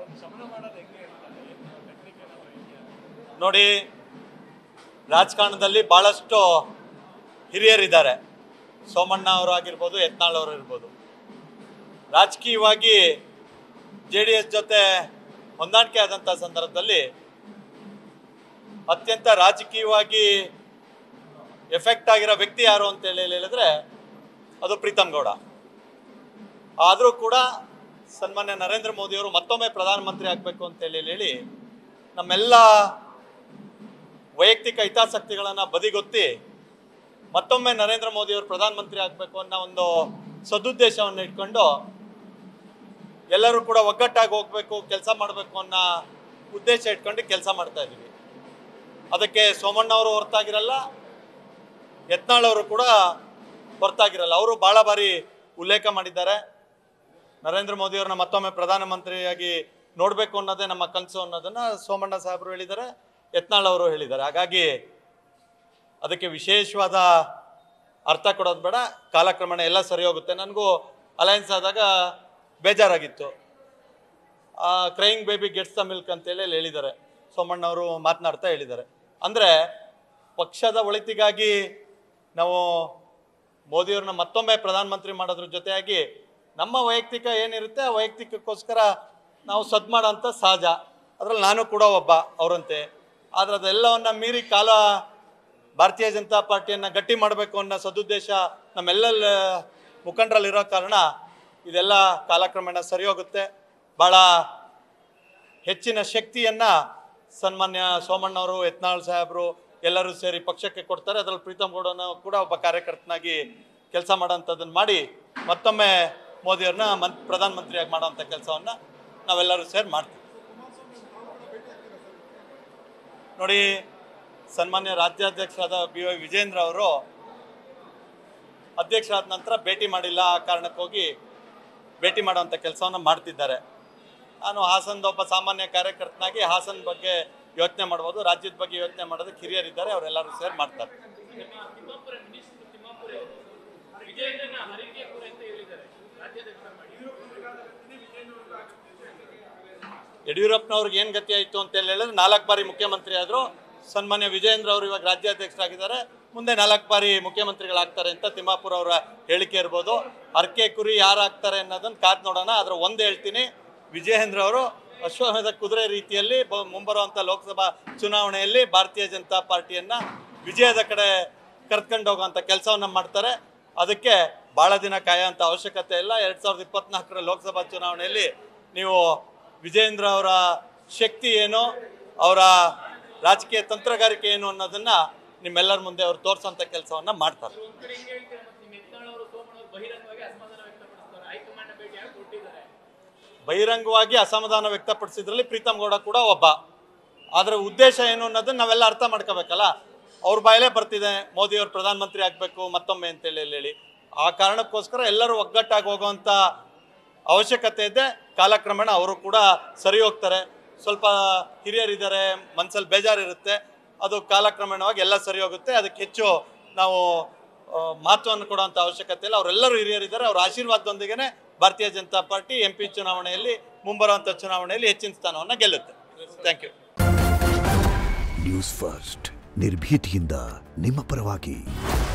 ನೋಡಿ ರಾಜಕಾರಣದಲ್ಲಿ ಭಾಳಷ್ಟು ಹಿರಿಯರಿದ್ದಾರೆ ಸೋಮಣ್ಣ ಅವರು ಆಗಿರ್ಬೋದು ಯತ್ನಾಳ್ ಅವರು ಇರ್ಬೋದು ರಾಜಕೀಯವಾಗಿ ಜೆ ಡಿ ಎಸ್ ಜೊತೆ ಹೊಂದಾಣಿಕೆ ಆದಂಥ ಸಂದರ್ಭದಲ್ಲಿ ಅತ್ಯಂತ ರಾಜಕೀಯವಾಗಿ ಎಫೆಕ್ಟ್ ಆಗಿರೋ ವ್ಯಕ್ತಿ ಯಾರು ಅಂತ ಹೇಳಿ ಹೇಳಿದ್ರೆ ಅದು ಪ್ರೀತಮ್ ಗೌಡ ಆದರೂ ಕೂಡ ಸನ್ಮಾನ್ಯ ನರೇಂದ್ರ ಮೋದಿಯವರು ಮತ್ತೊಮ್ಮೆ ಪ್ರಧಾನಮಂತ್ರಿ ಆಗಬೇಕು ಅಂತ ಹೇಳಿ ಹೇಳಿ ನಮ್ಮೆಲ್ಲ ವೈಯಕ್ತಿಕ ಹಿತಾಸಕ್ತಿಗಳನ್ನು ಬದಿಗೊತ್ತಿ ಮತ್ತೊಮ್ಮೆ ನರೇಂದ್ರ ಮೋದಿಯವರು ಪ್ರಧಾನಮಂತ್ರಿ ಆಗಬೇಕು ಅನ್ನೋ ಒಂದು ಸದುದ್ದೇಶವನ್ನು ಇಟ್ಕೊಂಡು ಎಲ್ಲರೂ ಕೂಡ ಒಗ್ಗಟ್ಟಾಗಿ ಹೋಗಬೇಕು ಕೆಲಸ ಮಾಡಬೇಕು ಅನ್ನೋ ಉದ್ದೇಶ ಇಟ್ಕೊಂಡು ಕೆಲಸ ಮಾಡ್ತಾ ಇದ್ದೀವಿ ಅದಕ್ಕೆ ಸೋಮಣ್ಣ ಅವರು ಹೊರತಾಗಿರಲ್ಲ ಯತ್ನಾಳ್ ಅವರು ಕೂಡ ಹೊರತಾಗಿರಲ್ಲ ಅವರು ಭಾಳ ಬಾರಿ ಉಲ್ಲೇಖ ಮಾಡಿದ್ದಾರೆ ನರೇಂದ್ರ ಮೋದಿಯವ್ರನ್ನ ಮತ್ತೊಮ್ಮೆ ಪ್ರಧಾನಮಂತ್ರಿಯಾಗಿ ನೋಡಬೇಕು ಅನ್ನೋದೇ ನಮ್ಮ ಕನಸು ಅನ್ನೋದನ್ನ ಸೋಮಣ್ಣ ಸಾಹೇಬರು ಹೇಳಿದ್ದಾರೆ ಯತ್ನಾಳ್ ಅವರು ಹೇಳಿದ್ದಾರೆ ಹಾಗಾಗಿ ಅದಕ್ಕೆ ವಿಶೇಷವಾದ ಅರ್ಥ ಕೊಡೋದು ಬೇಡ ಕಾಲಕ್ರಮೇಣ ಎಲ್ಲ ಸರಿ ಹೋಗುತ್ತೆ ನನಗೂ ಅಲಯನ್ಸ್ ಆದಾಗ ಬೇಜಾರಾಗಿತ್ತು crying baby gets the milk ಅಂತೇಳಿ ಅಲ್ಲಿ ಹೇಳಿದ್ದಾರೆ ಸೋಮಣ್ಣವರು ಮಾತನಾಡ್ತಾ ಹೇಳಿದ್ದಾರೆ ಅಂದರೆ ಪಕ್ಷದ ಒಳಿತಿಗಾಗಿ ನಾವು ಮೋದಿಯವ್ರನ್ನ ಮತ್ತೊಮ್ಮೆ ಪ್ರಧಾನಮಂತ್ರಿ ಮಾಡೋದ್ರ ಜೊತೆಯಾಗಿ ನಮ್ಮ ವೈಯಕ್ತಿಕ ಏನಿರುತ್ತೆ ಆ ವೈಯಕ್ತಿಕಕ್ಕೋಸ್ಕರ ನಾವು ಸದ್ ಮಾಡೋಂಥ ಸಹಜ ಅದರಲ್ಲಿ ನಾನು ಕೂಡ ಒಬ್ಬ ಅವರಂತೆ ಆದರೆ ಅದೆಲ್ಲವನ್ನ ಮೀರಿ ಕಾಲ ಭಾರತೀಯ ಜನತಾ ಪಾರ್ಟಿಯನ್ನು ಗಟ್ಟಿ ಮಾಡಬೇಕು ಅನ್ನೋ ಸದುದ್ದೇಶ ನಮ್ಮೆಲ್ಲ ಮುಖಂಡರಲ್ಲಿರೋ ಕಾರಣ ಇದೆಲ್ಲ ಕಾಲಕ್ರಮೇಣ ಸರಿ ಹೋಗುತ್ತೆ ಭಾಳ ಹೆಚ್ಚಿನ ಶಕ್ತಿಯನ್ನು ಸನ್ಮಾನ್ಯ ಸೋಮಣ್ಣವರು ಯತ್ನಾಳ್ ಸಾಹೇಬರು ಎಲ್ಲರೂ ಸೇರಿ ಪಕ್ಷಕ್ಕೆ ಕೊಡ್ತಾರೆ ಅದರಲ್ಲಿ ಪ್ರೀತಮ್ ಗೌಡನ ಕೂಡ ಒಬ್ಬ ಕಾರ್ಯಕರ್ತನಾಗಿ ಕೆಲಸ ಮಾಡೋಂಥದ್ದನ್ನು ಮಾಡಿ ಮತ್ತೊಮ್ಮೆ ಮೋದಿಯವ್ರನ್ನ ಮನ್ ಪ್ರಧಾನಮಂತ್ರಿಯಾಗಿ ಮಾಡೋಂಥ ಕೆಲಸವನ್ನು ನಾವೆಲ್ಲರೂ ಸೇರಿ ಮಾಡ್ತೀವಿ ನೋಡಿ ಸನ್ಮಾನ್ಯ ರಾಜ್ಯಾಧ್ಯಕ್ಷರಾದ ಬಿ ವೈ ವಿಜೇಂದ್ರ ಅವರು ಅಧ್ಯಕ್ಷರಾದ ನಂತರ ಭೇಟಿ ಮಾಡಿಲ್ಲ ಆ ಕಾರಣಕ್ಕೋಗಿ ಭೇಟಿ ಮಾಡುವಂಥ ಕೆಲಸವನ್ನು ಮಾಡ್ತಿದ್ದಾರೆ ನಾನು ಹಾಸನದ ಒಬ್ಬ ಸಾಮಾನ್ಯ ಕಾರ್ಯಕರ್ತನಾಗಿ ಹಾಸನ ಬಗ್ಗೆ ಯೋಚನೆ ಮಾಡ್ಬೋದು ರಾಜ್ಯದ ಬಗ್ಗೆ ಯೋಚನೆ ಮಾಡೋದಕ್ಕೆ ಹಿರಿಯರಿದ್ದಾರೆ ಅವರೆಲ್ಲರೂ ಸೇರಿ ಮಾಡ್ತಾರೆ ಯಡಿಯೂರಪ್ಪನವ್ರಿಗೆ ಏನು ಗತಿ ಆಯಿತು ಅಂತ ಹೇಳಿದ್ರೆ ನಾಲ್ಕು ಬಾರಿ ಮುಖ್ಯಮಂತ್ರಿ ಆದರು ಸನ್ಮಾನ್ಯ ವಿಜಯೇಂದ್ರ ಅವರು ಇವಾಗ ರಾಜ್ಯಾಧ್ಯಕ್ಷರಾಗಿದ್ದಾರೆ ಮುಂದೆ ನಾಲ್ಕು ಬಾರಿ ಮುಖ್ಯಮಂತ್ರಿಗಳಾಗ್ತಾರೆ ಅಂತ ತಿಮ್ಮಾಪುರ ಅವರ ಹೇಳಿಕೆ ಇರ್ಬೋದು ಅರ್ಕೆ ಕುರಿ ಯಾರು ಆಗ್ತಾರೆ ಅನ್ನೋದನ್ನ ಕಾದ್ ನೋಡೋಣ ಆದ್ರೆ ಒಂದು ಹೇಳ್ತೀನಿ ವಿಜಯೇಂದ್ರ ಅವರು ಅಶ್ವಮೇಧ ಕುದುರೆ ರೀತಿಯಲ್ಲಿ ಬ- ಮುಂಬರುವಂಥ ಲೋಕಸಭಾ ಚುನಾವಣೆಯಲ್ಲಿ ಭಾರತೀಯ ಜನತಾ ಪಾರ್ಟಿಯನ್ನ ವಿಜಯದ ಕಡೆ ಕರ್ಕೊಂಡು ಹೋಗುವಂಥ ಕೆಲಸವನ್ನ ಮಾಡ್ತಾರೆ ಅದಕ್ಕೆ ಭಾಳ ದಿನ ಕಾಯೋಂಥ ಅವಶ್ಯಕತೆ ಇಲ್ಲ ಎರಡು ಸಾವಿರದ ಇಪ್ಪತ್ನಾಲ್ಕರ ಲೋಕಸಭಾ ಚುನಾವಣೆಯಲ್ಲಿ ನೀವು ವಿಜೇಂದ್ರ ಅವರ ಶಕ್ತಿ ಏನು ಅವರ ರಾಜಕೀಯ ತಂತ್ರಗಾರಿಕೆ ಏನು ಅನ್ನೋದನ್ನ ನಿಮ್ಮೆಲ್ಲರ ಮುಂದೆ ಅವ್ರು ತೋರಿಸೋಂಥ ಕೆಲಸವನ್ನ ಮಾಡ್ತಾರೆ ಒಂದ್ ಕಡೆ ಹಿಂಗೆ ಹೇಳ್ತೀರಾ ಮತ್ತೆ ನಿಮ್ಮ ಯತ್ನಾಳ್ ಅವರು ಸೋಮಣ್ಣ ಅವರು ಬಹಿರಂಗವಾಗಿ ಅಸಮಾಧಾನ ವ್ಯಕ್ತಪಡಿಸ್ತಾರೆ ಹೈಕಮಾಂಡ್ ಭೇಟಿ ಆಗಿ ಕೊಟ್ಟಿದ್ದಾರೆ ಬಹಿರಂಗವಾಗಿ ಅಸಮಾಧಾನ ವ್ಯಕ್ತಪಡಿಸಿದ್ರಲ್ಲಿ ಪ್ರೀತಮ್ ಗೌಡ ಕೂಡ ಒಬ್ಬ ಆದರೆ ಉದ್ದೇಶ ಏನು ಅನ್ನೋದನ್ನ ನಾವೆಲ್ಲ ಅರ್ಥ ಮಾಡ್ಕೋಬೇಕಲ್ಲ ಅವ್ರ ಬಾಯಲ್ಲೇ ಬರ್ತಿದೆ ಮೋದಿಯವರು ಪ್ರಧಾನಮಂತ್ರಿ ಆಗಬೇಕು ಮತ್ತೊಮ್ಮೆ ಅಂತೇಳಿ ಹೇಳಿ ಆ ಕಾರಣಕ್ಕೋಸ್ಕರ ಎಲ್ಲರೂ ಒಗ್ಗಟ್ಟಾಗಿ ಹೋಗುವಂಥ ಅವಶ್ಯಕತೆ ಇದೆ ಕಾಲಕ್ರಮೇಣ ಅವರು ಕೂಡ ಸರಿ ಹೋಗ್ತಾರೆ ಸ್ವಲ್ಪ ಹಿರಿಯರಿದ್ದಾರೆ ಮನಸ್ಸಲ್ಲಿ ಬೇಜಾರಿರುತ್ತೆ ಅದು ಕಾಲಕ್ರಮೇಣವಾಗಿ ಎಲ್ಲ ಸರಿ ಹೋಗುತ್ತೆ ಅದಕ್ಕೆ ಹೆಚ್ಚು ನಾವು ಆ, ಮಹತ್ವವನ್ನು ಕೊಡುವಂಥ ಅವಶ್ಯಕತೆ ಇಲ್ಲ ಅವರೆಲ್ಲರೂ ಹಿರಿಯರಿದ್ದಾರೆ ಅವರ ಆಶೀರ್ವಾದದೊಂದಿಗೆ ಭಾರತೀಯ ಜನತಾ ಪಾರ್ಟಿ ಎಂ ಪಿ ಚುನಾವಣೆಯಲ್ಲಿ ಮುಂಬರುವಂಥ ಚುನಾವಣೆಯಲ್ಲಿ ಹೆಚ್ಚಿನ ಸ್ಥಾನವನ್ನು ಗೆಲ್ಲುತ್ತೆ ಥ್ಯಾಂಕ್ ಯು ನ್ಯೂಸ್ ಫಸ್ಟ್ ನಿರ್ಭೀತಿಯಿಂದ ನಿಮ್ಮ ಪರವಾಗಿ